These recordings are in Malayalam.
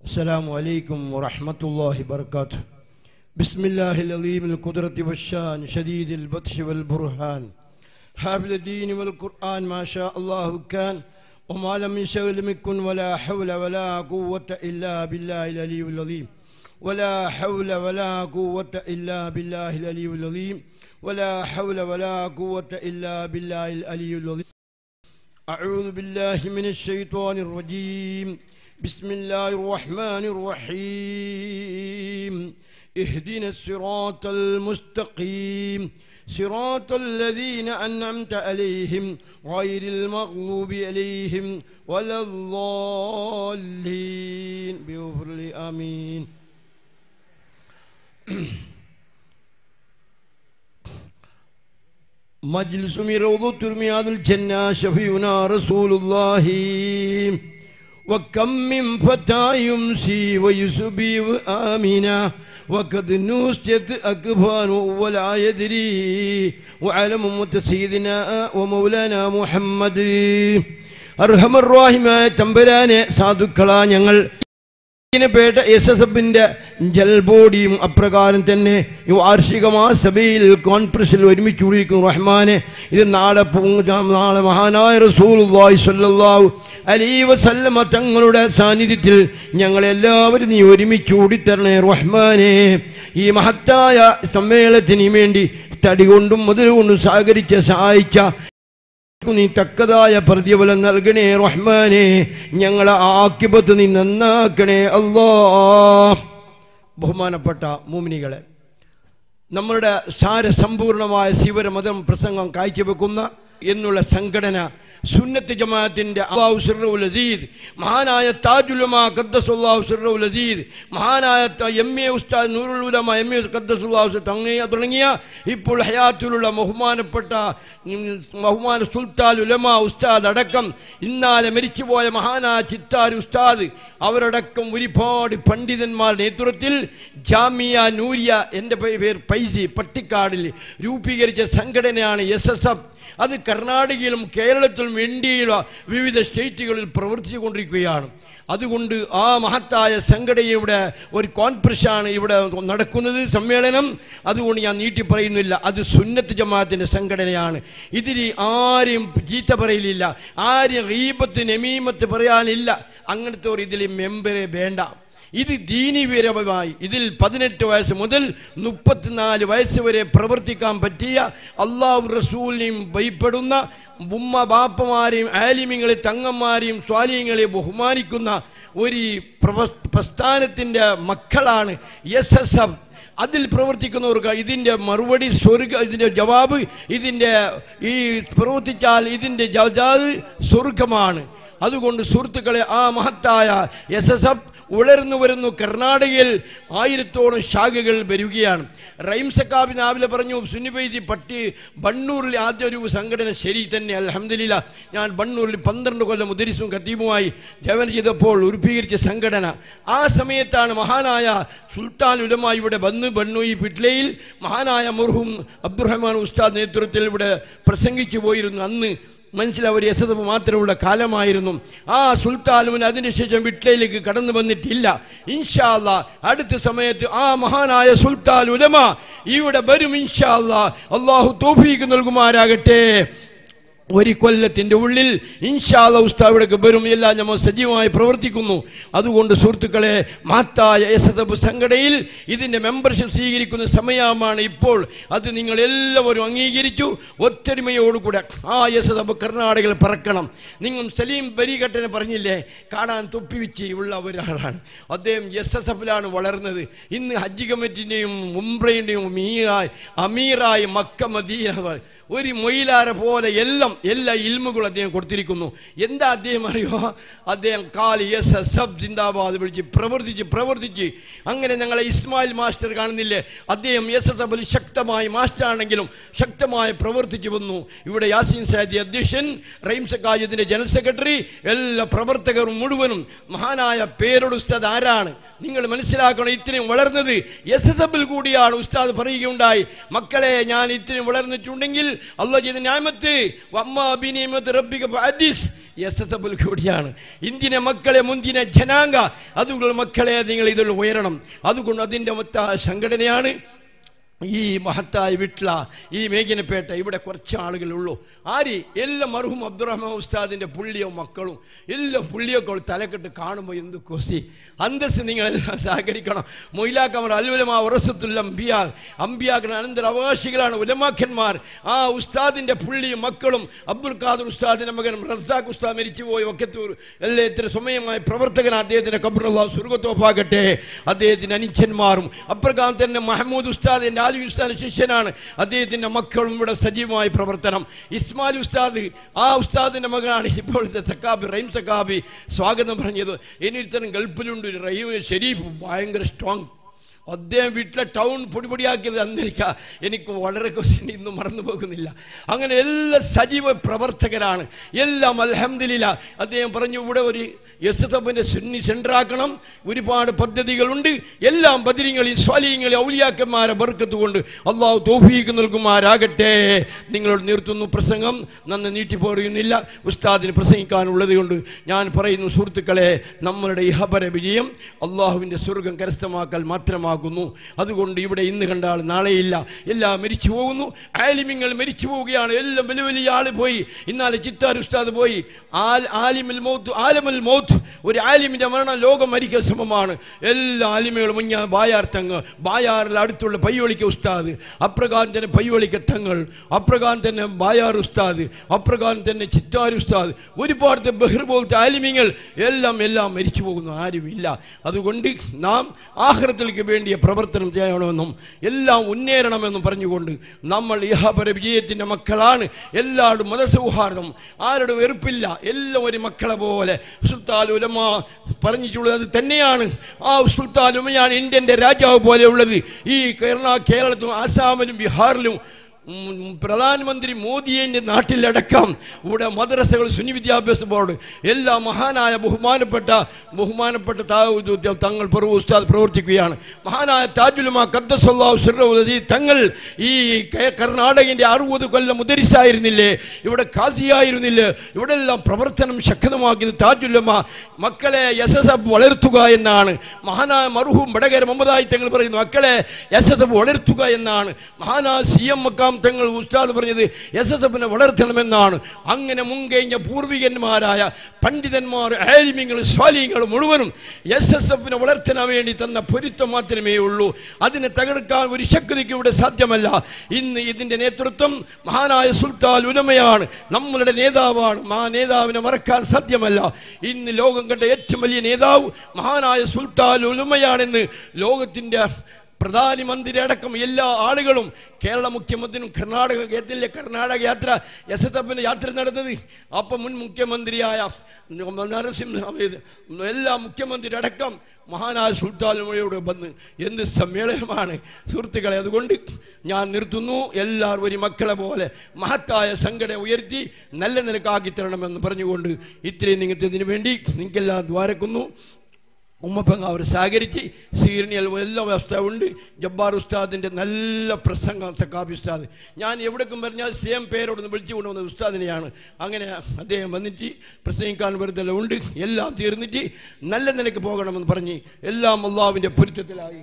السلام عليكم ورحمة الله وبركاته بسم الله العظيم القدرة والشان شديد البطش والبرهان حافظ الدين والقرآن ما شاء الله كان وما لم يشاء لم يكن ولا حول ولا قوة إلا بالله العلي العظيم ولا حول ولا قوة إلا بالله العلي العظيم ولا حول ولا قوة إلا بالله العلي العظيم أعوذ بالله من الشيطان الرجيم بسم الله الرحمن الرحيم اهدنا الصراط المستقيم صراط الذين أنعمت عليهم غير المغلوب عليهم ولا الضالين بغفر لي آمين مجلس من روضة رمياض الجنة شفيعنا رسول الله وكم من فتى يمسي ويسبي آمنا وقد نوستت أكفان ولا يدري وعلم أمة سيدنا ومولانا محمد أرحم الراحمമായ തമ്പുരാനെ സാധുക്കളാ ഞങ്ങൾ പേട്ട എസ് എസ് എഫിന്റെ ജൽബോഡിയും അപ്രകാരം തന്നെ ഈ വാർഷിക മഹാസഭയിൽ കോൺഫറൻസിൽ ഒരുമിച്ച് കൂടിയിരിക്കുന്നു റഹ്മാനെ ഇത് നാളെ പൂ- നാളെ മഹാനായ റസൂലുള്ളാഹി സ്വല്ലല്ലാഹു അലൈഹി വസല്ലമ തങ്ങളുടെ സാന്നിധ്യത്തിൽ ഞങ്ങളെല്ലാവരും നീ ഒരുമിച്ച് കൂടിത്തരണേ റഹ്മാനെ ഈ മഹത്തായ സമ്മേളനത്തിന് വേണ്ടി തടി കൊണ്ടും മുതൽ കൊണ്ടും സഹകരിച്ച സഹായിച്ച നീ തക്കതായ പ്രതിഫലം നൽകണേ റഹ്മാനെ ഞങ്ങളെ ആക്കിപത്ത് നീ നന്നാക്കണേ അല്ലോ ബഹുമാനപ്പെട്ട മൂമിനികളെ നമ്മളുടെ സാരസമ്പൂർണമായ ശിവരമതം പ്രസംഗം കാഴ്ചവെക്കുന്ന എന്നുള്ള സംഘടന സുന്നത്ത് ജമാഅത്തിന്റെ അള്ളാഹു സിർറുൽ അസീദ് മഹാനായ താജുലമാ ഖദ്ദസുല്ലാഹു സിർറുൽ അസീദ് മഹാനായ ത- എം എ ഉസ്താദ് നൂറുൽ ഉലമ എം എ ഖദ്ദസുല്ലാഹു തങ്ങിയ തുടങ്ങിയ ഇപ്പോൾ ഹയാത്തിലുള്ള ബഹുമാനപ്പെട്ട ഉം, ബഹുമാന സുൽത്താൻ ഉലമ ഉസ്താദ് അടക്കം ഇന്നാലെ മരിച്ചുപോയ മഹാനായ ചിത്താർ ഉസ്താദ് അവരടക്കം ഒരുപാട് പണ്ഡിതന്മാരുടെ നേതൃത്വത്തിൽ ജാമിയ നൂരിയ എൻ്റെ പേര് പൈസി പട്ടിക്കാടിൽ രൂപീകരിച്ച സംഘടനയാണ് എസ് എസ് എഫ് അത് കർണാടകയിലും കേരളത്തിലും ഇന്ത്യയിലും വിവിധ സ്റ്റേറ്റുകളിൽ പ്രവർത്തിച്ചുകൊണ്ടിരിക്കുകയാണ് അതുകൊണ്ട് ആ മഹത്തായ സംഘടനയുടെ ഒരു കോൺഫറൻസാണ് ഇവിടെ നടക്കുന്നത് സമ്മേളനം അതുകൊണ്ട് ഞാൻ നീട്ടി പറയുന്നില്ല അത് സുന്നത്ത് ജമാഅത്തിൻ്റെ സംഘടനയാണ് ഇതിൽ ആരെയും ചീത്ത പറയലില്ല ആരെയും റീബത്ത് നമീമത്ത് പറയാനില്ല അങ്ങനത്തെ ഒരു ഇതിൽ മെമ്പറെ വേണ്ട ഇത് ദീനിപരമായി ഇതിൽ പതിനെട്ട് വയസ്സ് മുതൽ മുപ്പത്തിനാല് വയസ്സ് വരെ പ്രവർത്തിക്കാൻ പറ്റിയ അള്ളാഹു റസൂലിനെയും ഭയപ്പെടുന്ന ഉമ്മ ബാപ്പമാരെയും ആലിമ്യങ്ങളെ തങ്ങന്മാരെയും സ്വാലിയങ്ങളെ ബഹുമാനിക്കുന്ന ഒരു പ്രവ- പ്രസ്ഥാനത്തിൻ്റെ മക്കളാണ് എസ് എസ് എഫ് അതിൽ പ്രവർത്തിക്കുന്നവർക്ക് ഇതിൻ്റെ മറുപടി സ്വർഗ ഇതിൻ്റെ ജവാബ് ഇതിൻ്റെ ഈ പ്രവർത്തിച്ചാൽ ഇതിൻ്റെ ജവാബ് സ്വർഗമാണ് അതുകൊണ്ട് സുഹൃത്തുക്കളെ ആ മഹത്തായ എസ് എസ് എഫ് ഉളർന്നു വരുന്നു കർണാടകയിൽ ആയിരത്തോളം ശാഖകൾ വരികയാണ് റൈം സക്കാബി നാവിലെ പറഞ്ഞു സുന്നിബൈദി പട്ടി ബണ്ണൂരിൽ ആദ്യ ഒരു സംഘടന ശരി തന്നെ അലഹമില്ല ഞാൻ ബണ്ണൂരിൽ പന്ത്രണ്ട് കൊല്ലം ഉദരിസും ഖത്തീബുമായി ജവൻ ചെയ്തപ്പോൾ രൂപീകരിച്ച സംഘടന ആ സമയത്താണ് മഹാനായ സുൽത്താൻ ഉലമ ഇവിടെ വന്ന് ബണ്ണു ഈ പിട്ലയിൽ മഹാനായ മുർഹും അബ്ദുറഹ്മാൻ ഉസ്താദ് നേതൃത്വത്തിൽ ഇവിടെ പ്രസംഗിച്ചു പോയിരുന്നു അന്ന് മനസ്സിലാവും ഒരു യസതപ്പ് മാത്രമുള്ള കാലമായിരുന്നു ആ സുൽത്താനുവിന് അതിനുശേഷം വിട്ലയിലേക്ക് കടന്നു വന്നിട്ടില്ല ഇൻഷാല്ല അടുത്ത സമയത്ത് ആ മഹാനായ സുൽത്താൻ ഉലമ ഇവിടെ വരും ഇൻഷാല്ല അള്ളാഹു തോഫീക്ക് നൽകുമാരാകട്ടെ ഒരു കൊല്ലത്തിൻ്റെ ഉള്ളിൽ ഇൻഷാല്ല ഉസ്താവിടേക്ക് വരും എല്ലാം നമ്മൾ സജീവമായി പ്രവർത്തിക്കുന്നു അതുകൊണ്ട് സുഹൃത്തുക്കളെ മാത്തായ എസ് സംഘടനയിൽ ഇതിൻ്റെ മെമ്പർഷിപ്പ് സ്വീകരിക്കുന്ന സമയമാണ് ഇപ്പോൾ അത് നിങ്ങൾ എല്ലാവരും അംഗീകരിച്ചു ഒത്തൊരുമയോടുകൂടെ ആ എസ് കർണാടകയിൽ പറക്കണം നിങ്ങൾ സലീം ബരിഘട്ടനെ പറഞ്ഞില്ലേ കാണാൻ തൊപ്പിവെച്ച് ഉള്ള ഒരാളാണ് അദ്ദേഹം എസ് എസ് എഫിലാണ് വളർന്നത് ഇന്ന് ഹജ്ജ് കമ്മിറ്റിൻ്റെയും മുംബ്രയുടെയും മീറായി അമീറായി മക്ക മദീന ഒരു മൊയിലാരെ പോലെ എല്ലാം എല്ലാ ഇൽമുകളും അദ്ദേഹം കൊടുത്തിരിക്കുന്നു എന്താ അദ്ദേഹം അറിയോ അദ്ദേഹം കാലി എസ് എസ് സബ് ജിന്ദാബാദ് വിളിച്ച് പ്രവർത്തിച്ച് പ്രവർത്തിച്ച് അങ്ങനെ ഞങ്ങളെ ഇസ്മായിൽ മാസ്റ്റർ കാണുന്നില്ലേ അദ്ദേഹം എസ് എസ് എഫിൽ ശക്തമായി മാസ്റ്റർ ആണെങ്കിലും ശക്തമായി പ്രവർത്തിച്ചു വന്നു ഇവിടെ യാസീൻ സാദി അധ്യക്ഷൻ റൈം സക്കാജത്തിന്റെ ജനറൽ സെക്രട്ടറി എല്ലാ പ്രവർത്തകരും മുഴുവനും മഹാനായ പേരോട് ഉസ്താദ് ആരാണ് നിങ്ങൾ മനസ്സിലാക്കണം ഇത്രയും വളർന്നത് എസ് എസ് എഫിൽ കൂടിയാണ് ഉസ്താദ് പറയുകയുണ്ടായി മക്കളെ ഞാൻ ഇത്രയും വളർന്നിട്ടുണ്ടെങ്കിൽ അള്ളാഹ് ചെയ്ത ന്യായമത്ത് വമ്മാ ബിനിയമത്ത് റബ്ബിക ഫഹദിസ് എസ് എസ് എഫിൽ കൂടിയാണ് ഇന്ത്യനെ മക്കളെ മുന്തിന ജനാംഗ അതുകൊണ്ട് മക്കളെ നിങ്ങൾ ഇതിൽ ഉയരണം അതുകൊണ്ട് അതിൻ്റെ മൊത്ത സംഘടനയാണ് ഈ മഹത്തായ വിട്ല ഈ മേഘനപ്പേട്ട ഇവിടെ കുറച്ച് ആളുകളുള്ളൂ ആര് എല്ലാ മർഹൂം അബ്ദുറഹ്മാൻ ഉസ്താദിൻ്റെ പുള്ളിയോ മക്കളും എല്ലാ പുള്ളിയൊക്കെ തലക്കെട്ട് കാണുമ്പോൾ എന്ത് കൊസി അന്തസ് നിങ്ങൾ സഹകരിക്കണം മൊയിലാക്കമർ അല്ലുലമ ഉറസത്തുൽ അംബിയാ അംബിയാക്കുന്ന അനന്തര അവകാശികളാണ് ഉലമാഖന്മാർ ആ ഉസ്താദിൻ്റെ പുള്ളിയും മക്കളും അബ്ദുൽ ഖാദർ ഉസ്താദിൻ്റെ മകനും റസാഖ് ഉസ്താദ് മരിച്ചുപോയി ഒക്കത്തൂർ എല്ലാ ഇത്ര സമയമായ പ്രവർത്തകൻ അദ്ദേഹത്തിൻ്റെ കബറുള്ള സുർഗത്തോപ്പാകട്ടെ അദ്ദേഹത്തിൻ്റെ അനുജന്മാരും അപ്രകാരം തന്നെ മഹമ്മൂദ് ഉസ്താദ് എൻ്റെ ആലി ഉസ്താദ് ശിഷ്യനാണ് അദ്ദേഹത്തിൻ്റെ മക്കളും ഇവിടെ സജീവമായി പ്രവർത്തനം ഇസ്മാൽ ഉസ്താദ് ആ ഉസ്താദിൻ്റെ മകനാണ് ഇപ്പോഴത്തെ സക്കാബി റഹീം സക്കാബി സ്വാഗതം പറഞ്ഞത് ഇനി ഇത്തരം ഗൾഫിലുണ്ട് ഒരു റഹീം ഷെരീഫ് ഭയങ്കര സ്ട്രോങ് അദ്ദേഹം വീട്ടിലെ ടൗൺ പൊടിപൊടിയാക്കിയത് അന്നിരിക്ക എനിക്ക് വളരെ ക്വസ്റ്റ്യൻ ഇന്നും മറന്നു പോകുന്നില്ല അങ്ങനെ എല്ലാ സജീവ പ്രവർത്തകരാണ് എല്ലാം അലഹമില്ല അദ്ദേഹം പറഞ്ഞു ഇവിടെ ഒരു എസ് എസ് എഫിൻ്റെ സുന്നി സെൻ്ററാക്കണം ഒരുപാട് പദ്ധതികളുണ്ട് എല്ലാം ബദിരിങ്ങളെയും സ്വാലിയങ്ങളെയും ഔലിയാക്കന്മാരെ ബർക്കത്ത് കൊണ്ട് അള്ളാഹു തോഫീക്ക് നൽകുമാരാകട്ടെ നിങ്ങളോട് നിർത്തുന്നു പ്രസംഗം നന്ന് നീട്ടിപ്പോറിയുന്നില്ല ഉസ്താദിന് പ്രസംഗിക്കാനുള്ളത് കൊണ്ട് ഞാൻ പറയുന്നു സുഹൃത്തുക്കളെ നമ്മളുടെ ഇഹപര വിജയം അള്ളാഹുവിൻ്റെ സ്വർഗം കരസ്ഥമാക്കൽ മാത്രമാകുന്നു അതുകൊണ്ട് ഇവിടെ ഇന്ന് കണ്ട ആൾ നാളെയില്ല എല്ലാം മരിച്ചു പോകുന്നു ആലിമ്യങ്ങൾ മരിച്ചു പോവുകയാണ് എല്ലാം വലിയ വലിയ ആൾ പോയി ഇന്നാലെ ചിത്താർ ഉസ്താദ് പോയി ആൽ ആലിമിൽ മൗത്ത് ആലമൽ മൗത്ത് ഒരു ആലിമിന്റെ മരണം ലോകം മരിക്കൽ സമമാണ് എല്ലാ ആലിമകളും മുഞ്ഞ ബായാർ തങ്ങ് ബായാറിൽ അടുത്തുള്ള പയ്യോളിക്ക ഉസ്താദ് അപ്രകാരം തന്നെ പയ്യോളിക്ക തങ്ങൾ അപ്രകാരം തന്നെ ബായാർ ഉസ്താദ് അപ്രകാരം തന്നെ ചിത്താർ ഉസ്താദ് ഒരുപാട് ബഹ്ർ പോലത്തെ ആലിമ്യങ്ങൾ എല്ലാം എല്ലാം മരിച്ചു പോകുന്നു ആരുമില്ല അതുകൊണ്ട് നാം ആഹ്റത്തിലേക്ക് വേണ്ടിയ പ്രവർത്തനം ചെയ്യണമെന്നും എല്ലാം ഉന്നേറണമെന്നും പറഞ്ഞുകൊണ്ട് നമ്മൾ ഇഹപര വിജയത്തിൻ്റെ മക്കളാണ് എല്ലാവരും മതസൗഹാർദ്ദം ആരോടും വെറുപ്പില്ല എല്ലാം ഒരു മക്കളെ പോലെ സുൽത്താൻ ഉലമ പറഞ്ഞിട്ടുള്ളത് അത് തന്നെയാണ് ആ സുൽത്താൻ ഉമയാണ് ഇന്ത്യൻ്റെ രാജാവ് പോലെയുള്ളത് ഈ കേരള കേരളത്തിലും ആസാമിലും ബീഹാറിലും ഉം, പ്രധാനമന്ത്രി മോദിയെ നാട്ടിലടക്കം ഇവിടെ മദ്രസകൾ സുന്നി വിദ്യാഭ്യാസ ബോർഡ് എല്ലാ മഹാനായ ബഹുമാനപ്പെട്ട ബഹുമാനപ്പെട്ട താ- തങ്ങൾ പ്രഭു ഉസ്താദ് പ്രവർത്തിക്കുകയാണ് മഹാനായ താജുലുമ ഖദ്ദസല്ലാഹു സിർറഹുൽ തങ്ങൾ ഈ കേ- കർണാടകന്റെ അറുപത് കൊല്ലം മുദരിസായിരുന്നില്ലേ ഇവിടെ കാസിയായിരുന്നില്ലേ ഇവിടെ എല്ലാം പ്രവർത്തനം ശക്തമാക്കിയത് താജുല്ലമ്മ മക്കളെ എസ് എസ് എഫ് വളർത്തുക എന്നാണ് മഹാനായ മറുഹും വടകര മമതായി തങ്ങൾ പറയുന്നു മക്കളെ എസ് എസ് എഫ് വളർത്തുക എന്നാണ് മഹാനായ സി എം മക്കാം തങ്ങൾ ഉസ്താദ് പറഞ്ഞത് എസ് എസ് എഫിനെ വളർത്തണമെന്നാണ് അങ്ങനെ മുൻകഴിഞ്ഞ പൂർവികന്മാരായ പണ്ഡിതന്മാർ ആലിമ്യങ്ങൾ സ്വാലിയങ്ങൾ മുഴുവനും എസ് എസ് എഫിനെ വളർത്താൻ വേണ്ടി തന്ന പൊരുത്തം മാത്രമേ ഉള്ളൂ അതിനെ തകർക്കാൻ ഒരു ശക്തിക്ക് ഇവിടെ സാധ്യമല്ല ഇന്ന് ഇതിന്റെ നേതൃത്വം മഹാനായ സുൽത്താൻ ഉലമയാണ് നമ്മളുടെ നേതാവാണ് ആ നേതാവിനെ മറക്കാൻ സാധ്യമല്ല ഇന്ന് ലോകം കണ്ട ഏറ്റവും വലിയ നേതാവ് മഹാനായ സുൽത്താൻ ഉലമയാണെന്ന് ലോകത്തിന്റെ പ്രധാനമന്ത്രി അടക്കം എല്ലാ ആളുകളും കേരള മുഖ്യമന്ത്രിയും കർണാടക കേരളത്തിലെ കർണാടക യാത്ര എസ് എസ് എഫിന്റെ യാത്ര നടന്നത് അപ്പം മുൻ മുഖ്യമന്ത്രിയായ നരസിംഹ എല്ലാ മുഖ്യമന്ത്രി അടക്കം മഹാനായ സുൽത്താനുമയോട് വന്ന് എന്ത് സമ്മേളനമാണ് സുഹൃത്തുക്കളെ അതുകൊണ്ട് ഞാൻ നിർത്തുന്നു എല്ലാവരും ഒരു മക്കളെ പോലെ മഹത്തായ സംഘടന ഉയർത്തി നല്ല നിലക്കാക്കി തരണമെന്ന് പറഞ്ഞുകൊണ്ട് ഇത്രയും നിങ്ങൾക്കതിനു വേണ്ടി നിങ്ങൾക്കെല്ലാം ദ്വാരക്കുന്നു ഉമ്മപ്പങ്ങ അവർ സഹകരിച്ച് സീർണിയൽ എല്ലാ വ്യവസ്ഥ ഉണ്ട് ജബ്ബാർ ഉസ്താദിൻ്റെ നല്ല പ്രസംഗം സക്കാബി ഉസ്താദ് ഞാൻ എവിടേക്കും പറഞ്ഞാൽ സെയിം പേരോടൊന്ന് വിളിച്ചു കൊണ്ടുവന്ന ഉസ്താദിനെയാണ് അങ്ങനെ അദ്ദേഹം വന്നിട്ട് പ്രസംഗിക്കാൻ വെറുതെ ഉണ്ട് എല്ലാം തീർന്നിട്ട് നല്ല നിലയ്ക്ക് പോകണമെന്ന് പറഞ്ഞ് എല്ലാം അള്ളാവിൻ്റെ പൊരുത്തത്തിലായി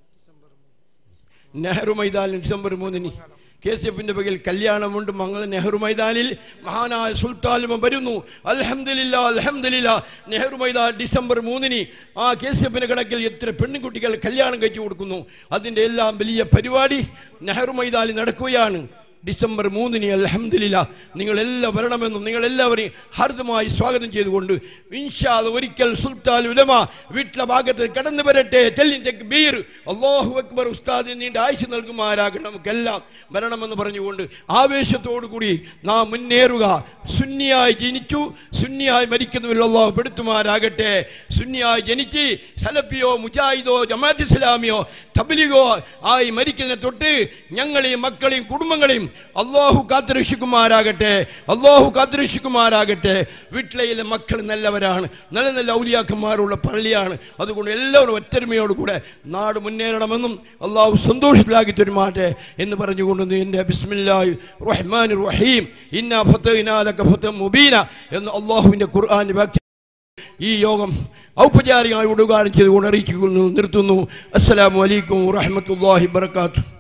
നെഹ്റു മൈതാനിൽ ഡിസംബർ മൂന്നിന് കെ സി എഫിന്റെ പകൽ കല്യാണമുണ്ട് മംഗള നെഹ്റു മൈതാനിൽ മഹാനായ സുൽത്താലുമ വരുന്നു അൽഹംദുലില്ല അൽഹംദുലില്ല നെഹ്റു മൈതാൻ ഡിസംബർ മൂന്നിന് ആ കെ സി എഫിന്റെ കണക്കിൽ എത്ര പെൺകുട്ടികൾ കല്യാണം കഴിച്ചു കൊടുക്കുന്നു അതിന്റെ എല്ലാം വലിയ പരിപാടി നെഹ്റു മൈതാനിൽ നടക്കുകയാണ് ഡിസംബർ മൂന്നിന് അൽഹംദുലില്ല നിങ്ങളെല്ലാം വരണമെന്നും നിങ്ങളെല്ലാവരെയും ഹാർദമായി സ്വാഗതം ചെയ്തുകൊണ്ട് ഇൻഷാദ് ഒരിക്കൽ സുൽത്താൻ ഉലമ വീട്ടിലെ ഭാഗത്ത് കടന്നു വരട്ടെ തെല്ലിൻ തെക്ബീർ അല്ലാഹു അക്ബർ ഉസ്താദിന് നീണ്ട ആയുഷ് നൽകുമാരാകണം നമുക്കെല്ലാം വരണമെന്ന് പറഞ്ഞുകൊണ്ട് ആവേശത്തോടു കൂടി നാം മുന്നേറുക സുന്നിയായി ജനിച്ചു സുന്നിയായി മരിക്കുന്നുവിൽ അള്ളാഹു പെടുത്തുമാരാകട്ടെ സുന്നിയായി ജനിച്ച് സലഫിയോ മുജാഹിദോ ജമാഅത്ത് ഇസ്ലാമിയോ തബ്ലീഗോ ആയി മരിക്കുന്നതിനെ തൊട്ട് ഞങ്ങളെയും മക്കളെയും കുടുംബങ്ങളെയും അള്ളാഹു കാത്തുരക്ഷിക്കുമാരാകട്ടെ അള്ളാഹു കാത്തുരക്ഷിക്കുമാരാകട്ടെ വീട്ടിലെ മക്കൾ നല്ലവരാണ് നല്ല നല്ല ഔലിയാക്കന്മാരുള്ള പള്ളിയാണ് അതുകൊണ്ട് എല്ലാവരും ഒത്തൊരുമയോടുകൂടെ നാട് മുന്നേറണമെന്നും അള്ളാഹു സന്തോഷത്തിലാക്കി തരുമാട്ടെ എന്ന് പറഞ്ഞുകൊണ്ട് എൻ്റെ ബിസ്മില്ലാഹി റഹ്മാൻ റഹീം ഇന്ന ഫത്തഹിനാലക ഫത്ത മുബീന എന്ന് അള്ളാഹുവിൻ്റെ ഖുർആൻ വാക്യം ഈ യോഗം ഔപചാരികമായി ഉദ്ഘാടനം ചെയ്തുകൊണ്ട് അറിയിക്കുന്നു നിർത്തുന്നു അസ്സലാമു അലൈക്കും വറഹ്മത്തുള്ളാഹി വബറകാതുഹു